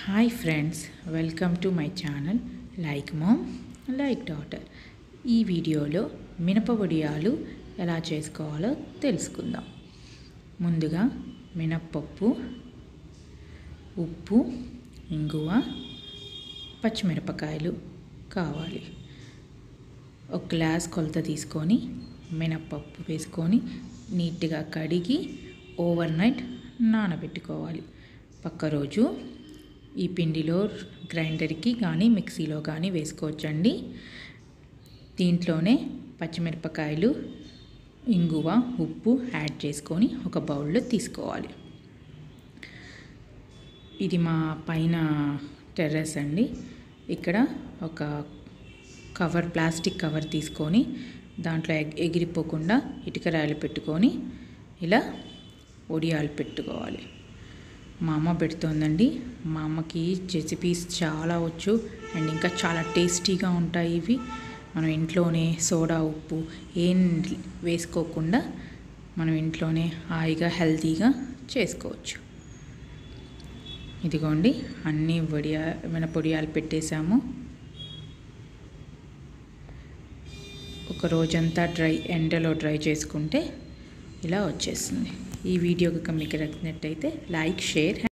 hi friends welcome to my channel like mom like daughter ఈ వీడియోలో మినప వడియాలు ఎలా చేసుకోవాలో తెలుసుకుందాం ముందుగా మినప్పప్పు ఉప్పు ఇంగువ పచ్చిమిరపకాయలు కావాలి ఒక గ్లాస్ కొలత తీసుకొని మినప్పప్పు వేసుకొని నీట్గా కడిగి ఓవర్ నైట్ నానబెట్టుకోవాలి పక్క రోజు ఈ పిండిలో గ్రైండర్కి కానీ మిక్సీలో కానీ వేసుకోవచ్చండి దీంట్లోనే పచ్చిమిరపకాయలు ఇంగువ ఉప్పు యాడ్ చేసుకొని ఒక బౌల్లో తీసుకోవాలి ఇది మా పైన టెర్రస్ అండి ఇక్కడ ఒక కవర్ ప్లాస్టిక్ కవర్ తీసుకొని దాంట్లో ఎగ్ ఎగిరిపోకుండా ఇటుక రాయలు పెట్టుకొని ఇలా ఒడియాలు పెట్టుకోవాలి మా అమ్మ పెడుతోందండి మా అమ్మకి రెసిపీస్ చాలా వచ్చు అండ్ ఇంకా చాలా టేస్టీగా ఉంటాయి ఇవి మనం ఇంట్లోనే సోడా ఉప్పు ఏం వేసుకోకుండా మనం ఇంట్లోనే హాయిగా హెల్తీగా చేసుకోవచ్చు ఇదిగోండి అన్నీ వడియా మన పొడియాలు పెట్టేశాము ఒక రోజంతా డ్రై ఎండలో డ్రై చేసుకుంటే ఇలా వచ్చేస్తుంది ఈ వీడియో కనుక మీకు నచ్చినట్టయితే లైక్ షేర్